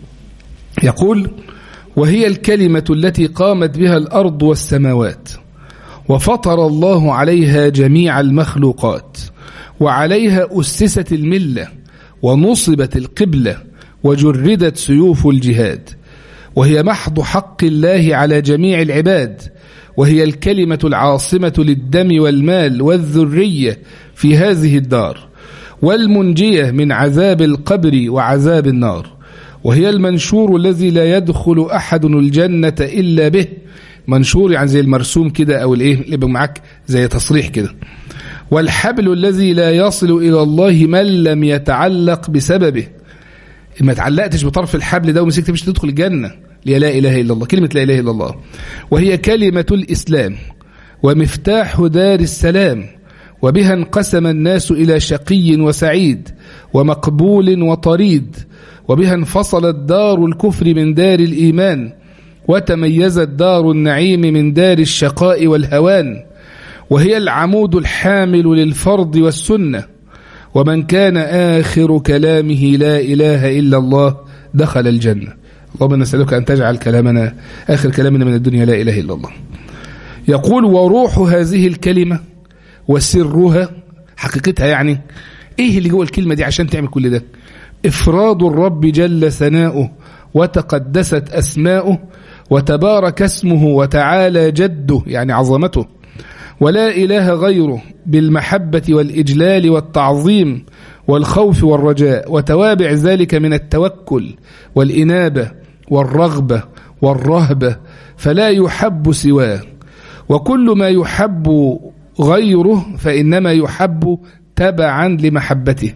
يقول وهي الكلمة التي قامت بها الأرض والسماوات وفطر الله عليها جميع المخلوقات وعليها أسست الملة ونصبت القبلة وجردت سيوف الجهاد وهي محض حق الله على جميع العباد وهي الكلمة العاصمة للدم والمال والذرية في هذه الدار والمنجية من عذاب القبر وعذاب النار وهي المنشور الذي لا يدخل أحد الجنة إلا به منشور يعني زي المرسوم كده أو الإيه اللي معاك زي تصريح كده والحبل الذي لا يصل إلى الله من لم يتعلق بسببه ما تعلقتش بطرف الحبل ده ومسكت مش تدخل الجنة لا إله إلا الله كلمة لا إله إلا الله وهي كلمة الإسلام ومفتاح دار السلام وبها انقسم الناس إلى شقي وسعيد ومقبول وطريد وبها انفصلت دار الكفر من دار الإيمان وتميزت دار النعيم من دار الشقاء والهوان وهي العمود الحامل للفرض والسنة ومن كان آخر كلامه لا إله إلا الله دخل الجنة اللهم نسألك أن تجعل كلامنا آخر كلامنا من الدنيا لا إله إلا الله يقول وروح هذه الكلمة وسرها حقيقتها يعني ايه اللي جوه الكلمة دي عشان تعمل كل ده افراد الرب جل ثناؤه وتقدست اسماؤه وتبارك اسمه وتعالى جده يعني عظمته ولا إله غيره بالمحبة والإجلال والتعظيم والخوف والرجاء وتوابع ذلك من التوكل والإنابة والرغبة والرهبة فلا يحب سواه وكل ما يحب غيره فإنما يحب تبعا لمحبته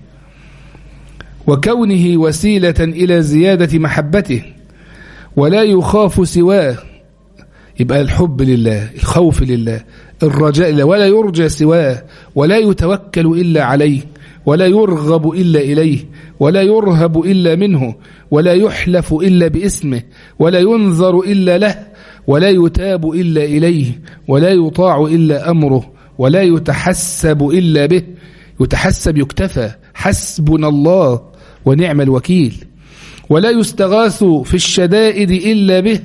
وكونه وسيلة إلى زيادة محبته ولا يخاف سواه يبقى الحب لله الخوف لله الرجاء لله ولا يرجى سواه ولا يتوكل إلا عليه ولا يرغب إلا إليه ولا يرهب إلا منه ولا يحلف إلا باسمه ولا ينظر إلا له ولا يتاب إلا إليه ولا يطاع إلا أمره ولا يتحسب إلا به يتحسب يكتفى حسبنا الله ونعم الوكيل ولا يستغاث في الشدائد إلا به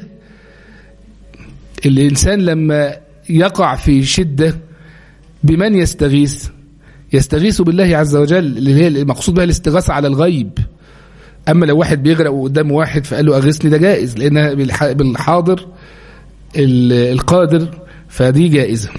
الإنسان لما يقع في شدة بمن يستغيث يستغيث بالله عز وجل اللي هي المقصود بها الاستغاثة على الغيب أما لو واحد بيغرق قدام واحد فقال له أغثني ده جائز لأنها بالحاضر القادر فدي جائزة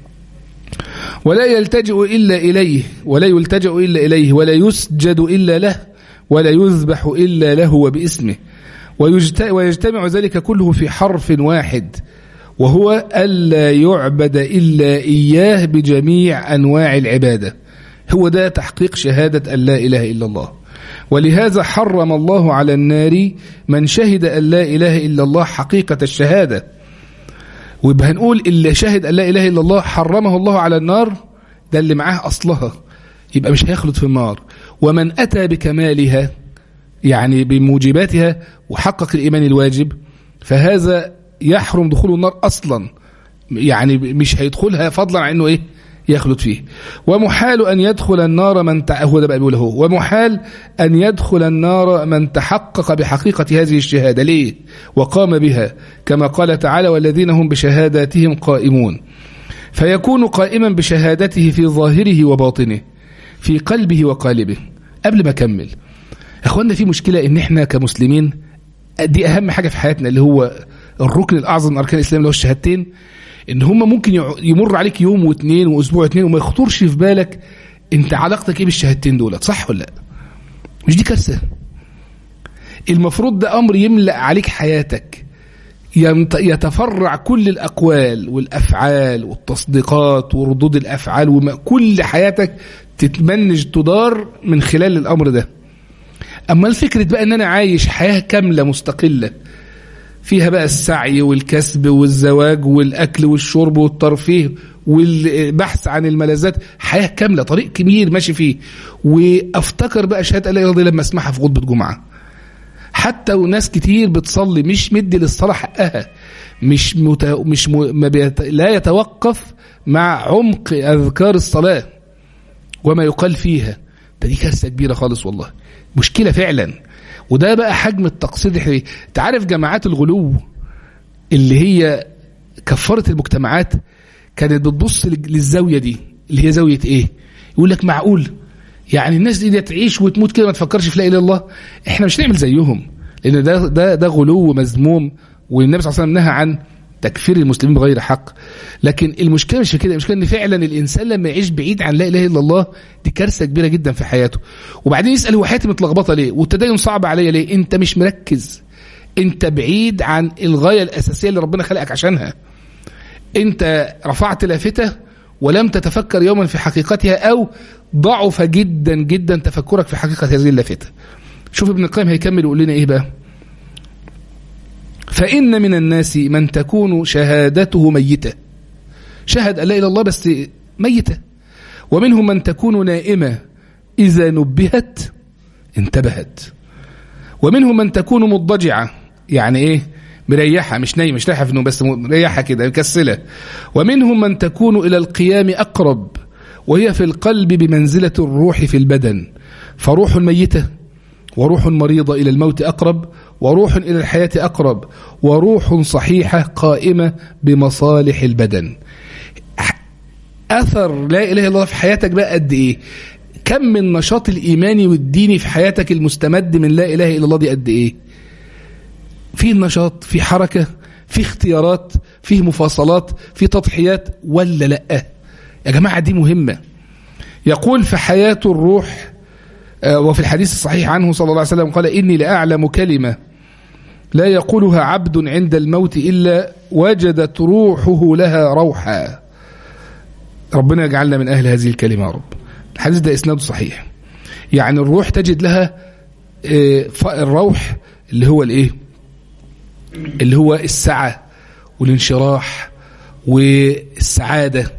ولا يلتجئ إلا إليه ولا يلتجأ إلا إليه ولا يسجد إلا له ولا يذبح إلا له وباسمه ويجتمع ذلك كله في حرف واحد وهو ألا يعبد إلا إياه بجميع أنواع العبادة هو ده تحقيق شهادة أن لا إله إلا الله ولهذا حرم الله على النار من شهد أن لا إله إلا الله حقيقة الشهادة ويبقى هنقول اللي شهد أن لا إله إلا الله حرمه الله على النار ده اللي معاه أصلها يبقى مش هيخلد في النار ومن أتى بكمالها يعني بموجباتها وحقق الإيمان الواجب فهذا يحرم دخول النار أصلا يعني مش هيدخلها فضلا عن أنه إيه يخلد فيه ومحال أن يدخل النار من تع... هو ده بقى بيقول هو ومحال أن يدخل النار من تحقق بحقيقة هذه الشهادة ليه وقام بها كما قال تعالى والذين هم بشهاداتهم قائمون فيكون قائما بشهادته في ظاهره وباطنه في قلبه وقالبه قبل ما أكمل أخوانا في مشكلة إن إحنا كمسلمين دي أهم حاجة في حياتنا اللي هو الركن الأعظم من أركان الإسلام اللي هو الشهادتين إن هم ممكن يمر عليك يوم واثنين وأسبوع واثنين وما يخطرش في بالك أنت علاقتك إيه بالشهادتين دولت صح ولا لا؟ مش دي كارثة المفروض ده أمر يملأ عليك حياتك يتفرع كل الأقوال والأفعال والتصديقات وردود الأفعال وكل حياتك تتمنج تدار من خلال الأمر ده أما الفكرة بقى أن أنا عايش حياة كاملة مستقلة فيها بقى السعي والكسب والزواج والأكل والشرب والترفيه والبحث عن الملذات حياة كاملة طريق كبير ماشي فيه وافتكر بقى شهادة لا إله لما اسمعها في خطبة جمعة حتى وناس كتير بتصلي مش مدي للصلاة حقها مش مت... مش م... ما بيت... لا يتوقف مع عمق أذكار الصلاة وما يقال فيها ده دي كارثة كبيرة خالص والله مشكلة فعلا وده بقى حجم التقصير احنا انت عارف جماعات الغلو اللي هي كفرت المجتمعات كانت بتبص للزاوية دي اللي هي زاوية ايه يقول لك معقول يعني الناس دي, دي تعيش وتموت كده ما تفكرش في لا اله الا الله احنا مش نعمل زيهم لان ده ده ده غلو مذموم والنبي صلى الله عليه وسلم نهى عن تكفير المسلمين بغير حق لكن المشكله مش في كده المشكله ان فعلا الانسان لما يعيش بعيد عن لا اله الا الله دي كارثه كبيره جدا في حياته وبعدين يسال هو حياتي متلخبطه ليه والتدين صعب عليا ليه انت مش مركز انت بعيد عن الغايه الاساسيه اللي ربنا خلقك عشانها انت رفعت لافته ولم تتفكر يوما في حقيقتها او ضعف جدا جدا تفكرك في حقيقه هذه اللافته شوف ابن القيم هيكمل يقول لنا ايه بقى فإن من الناس من تكون شهادته ميتة شهد أن لا إله إلا الله بس ميتة ومنهم من تكون نائمة إذا نبهت انتبهت ومنهم من تكون مضجعة يعني إيه مريحة مش نايمة مش رايحة في النوم بس مريحة كده مكسلة ومنهم من تكون إلى القيام أقرب وهي في القلب بمنزلة الروح في البدن فروح ميتة وروح مريضة إلى الموت أقرب وروح إلى الحياة أقرب وروح صحيحة قائمة بمصالح البدن أثر لا إله إلا الله في حياتك بقى قد إيه كم من النشاط الإيماني والديني في حياتك المستمد من لا إله إلا الله دي قد إيه في نشاط في حركة في اختيارات في مفاصلات في تضحيات ولا لأ يا جماعة دي مهمة يقول في حياة الروح وفي الحديث الصحيح عنه صلى الله عليه وسلم قال إني لأعلم كلمة لا يقولها عبد عند الموت إلا وجدت روحه لها روحا ربنا يجعلنا من أهل هذه الكلمة يا رب الحديث ده إسناده صحيح يعني الروح تجد لها الروح اللي هو الايه اللي هو السعة والانشراح والسعادة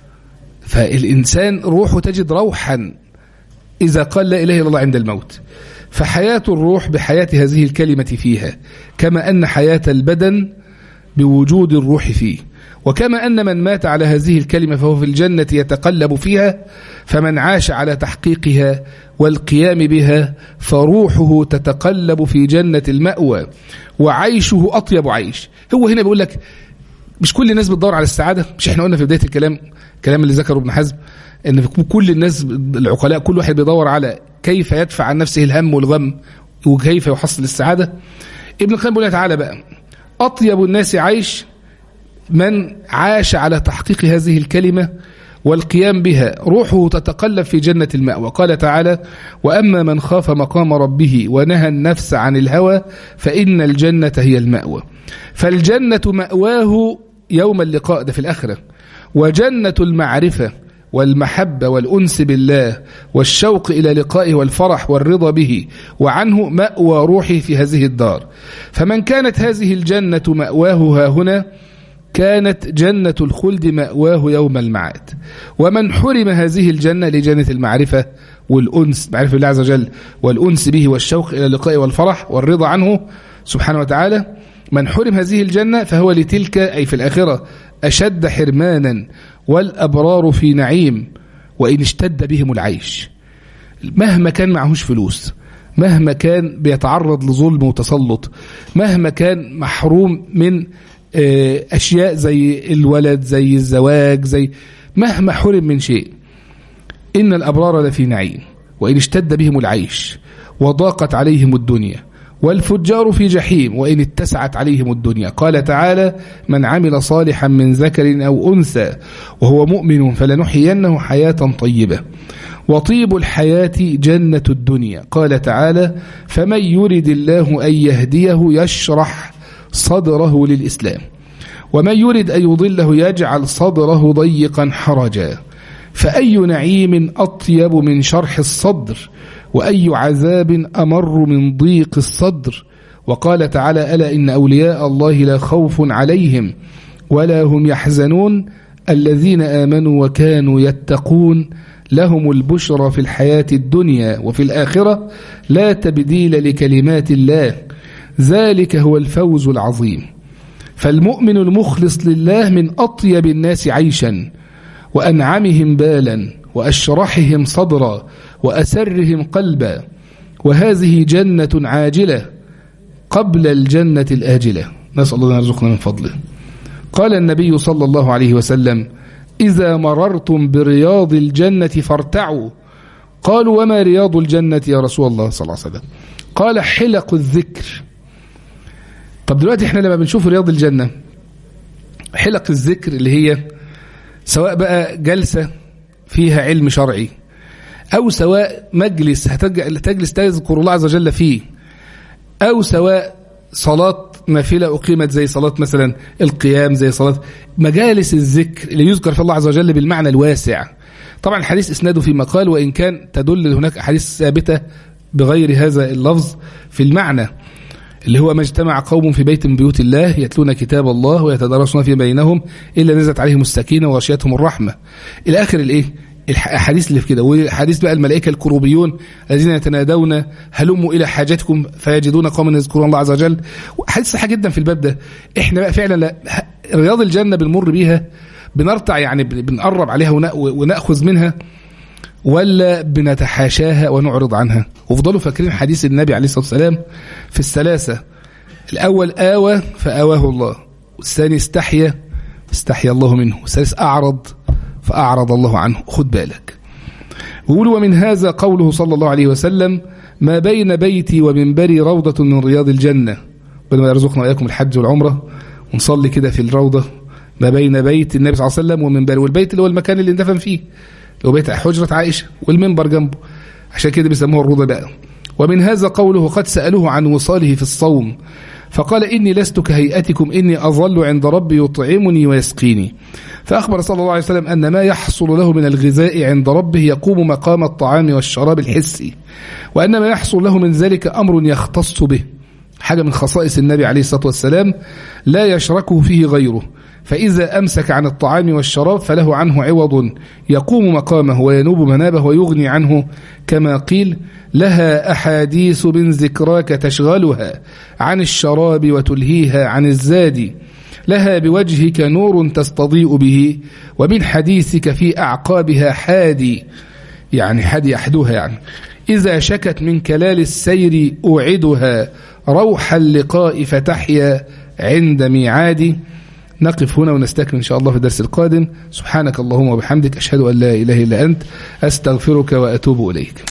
فالإنسان روحه تجد روحا إذا قال لا إله إلا الله عند الموت فحياة الروح بحياة هذه الكلمة فيها كما أن حياة البدن بوجود الروح فيه وكما أن من مات على هذه الكلمة فهو في الجنة يتقلب فيها فمن عاش على تحقيقها والقيام بها فروحه تتقلب في جنة المأوى وعيشه أطيب عيش هو هنا بيقول لك مش كل الناس بتدور على السعادة مش احنا قلنا في بداية الكلام الكلام اللي ذكره ابن حزم ان كل الناس العقلاء كل واحد بيدور على كيف يدفع عن نفسه الهم والغم وكيف يحصل السعادة ابن القيم بيقول تعالى بقى أطيب الناس عيش من عاش على تحقيق هذه الكلمة والقيام بها روحه تتقلب في جنة المأوى قال تعالى وأما من خاف مقام ربه ونهى النفس عن الهوى فإن الجنة هي المأوى فالجنة مأواه يوم اللقاء ده في الآخرة وجنة المعرفة والمحبة والأنس بالله والشوق إلى لقائه والفرح والرضا به وعنه مأوى روحي في هذه الدار فمن كانت هذه الجنة مأواه ها هنا كانت جنة الخلد مأواه يوم المعاد ومن حرم هذه الجنة لجنة المعرفة والأنس معرفة الله عز وجل والأنس به والشوق إلى اللقاء والفرح والرضا عنه سبحانه وتعالى من حرم هذه الجنة فهو لتلك أي في الآخرة أشد حرمانا والأبرار في نعيم وإن اشتد بهم العيش مهما كان معهوش فلوس مهما كان بيتعرض لظلم وتسلط مهما كان محروم من أشياء زي الولد زي الزواج زي مهما حرم من شيء إن الأبرار لفي نعيم وإن اشتد بهم العيش وضاقت عليهم الدنيا والفجار في جحيم وإن اتسعت عليهم الدنيا قال تعالى من عمل صالحا من ذكر أو أنثى وهو مؤمن فلنحيينه حياة طيبة وطيب الحياة جنة الدنيا قال تعالى فمن يرد الله أن يهديه يشرح صدره للإسلام ومن يرد أن يضله يجعل صدره ضيقا حرجا فأي نعيم أطيب من شرح الصدر وأي عذاب أمر من ضيق الصدر وقال تعالى ألا إن أولياء الله لا خوف عليهم ولا هم يحزنون الذين آمنوا وكانوا يتقون لهم البشرى في الحياة الدنيا وفي الآخرة لا تبديل لكلمات الله ذلك هو الفوز العظيم فالمؤمن المخلص لله من أطيب الناس عيشا وأنعمهم بالا وأشرحهم صدرا وأسرهم قلبا وهذه جنة عاجلة قبل الجنة الآجلة نسأل الله أن يرزقنا من فضله قال النبي صلى الله عليه وسلم إذا مررتم برياض الجنة فارتعوا قالوا وما رياض الجنة يا رسول الله صلى الله عليه وسلم قال حلق الذكر طب دلوقتي احنا لما بنشوف رياض الجنة حلق الذكر اللي هي سواء بقى جلسة فيها علم شرعي أو سواء مجلس هتجلس تذكر الله عز وجل فيه أو سواء صلاة نافلة أقيمت زي صلاة مثلا القيام زي صلاة مجالس الذكر اللي يذكر في الله عز وجل بالمعنى الواسع طبعا الحديث إسناده في مقال وإن كان تدل هناك أحاديث ثابتة بغير هذا اللفظ في المعنى اللي هو ما اجتمع قوم في بيت من بيوت الله يتلون كتاب الله ويتدارسون في بينهم إلا نزلت عليهم السكينة وغشيتهم الرحمة إلى آخر الإيه الحديث اللي في كده وحديث بقى الملائكة الكروبيون الذين يتنادون هلموا إلى حاجتكم فيجدون قوما يذكرون الله عز وجل حديث صحيح جدا في الباب ده احنا بقى فعلا لا رياض الجنة بنمر بيها بنرتع يعني بنقرب عليها ونأخذ منها ولا بنتحاشاها ونعرض عنها وفضلوا فاكرين حديث النبي عليه الصلاة والسلام في الثلاثة الأول آوى فآواه الله والثاني استحيا استحيا الله منه والثالث أعرض فأعرض الله عنه خد بالك ويقول ومن هذا قوله صلى الله عليه وسلم ما بين بيتي ومنبري روضة من رياض الجنة ربنا يرزقنا وإياكم الحج والعمرة ونصلي كده في الروضة ما بين بيت النبي صلى الله عليه وسلم ومنبري والبيت اللي هو المكان اللي اندفن فيه اللي هو بيت حجرة عائشة والمنبر جنبه عشان كده بيسموه الروضة بقى ومن هذا قوله قد سألوه عن وصاله في الصوم فقال إني لست كهيئتكم إني أظل عند ربي يطعمني ويسقيني فأخبر صلى الله عليه وسلم أن ما يحصل له من الغذاء عند ربه يقوم مقام الطعام والشراب الحسي وأن ما يحصل له من ذلك أمر يختص به حاجة من خصائص النبي عليه الصلاة والسلام لا يشركه فيه غيره فإذا أمسك عن الطعام والشراب فله عنه عوض يقوم مقامه وينوب منابه ويغني عنه كما قيل لها أحاديث من ذكراك تشغلها عن الشراب وتلهيها عن الزاد لها بوجهك نور تستضيء به ومن حديثك في أعقابها حادي يعني حادي أحدها يعني إذا شكت من كلال السير أوعدها روح اللقاء فتحيا عند ميعاد نقف هنا ونستكمل إن شاء الله في الدرس القادم سبحانك اللهم وبحمدك أشهد أن لا إله إلا أنت أستغفرك وأتوب إليك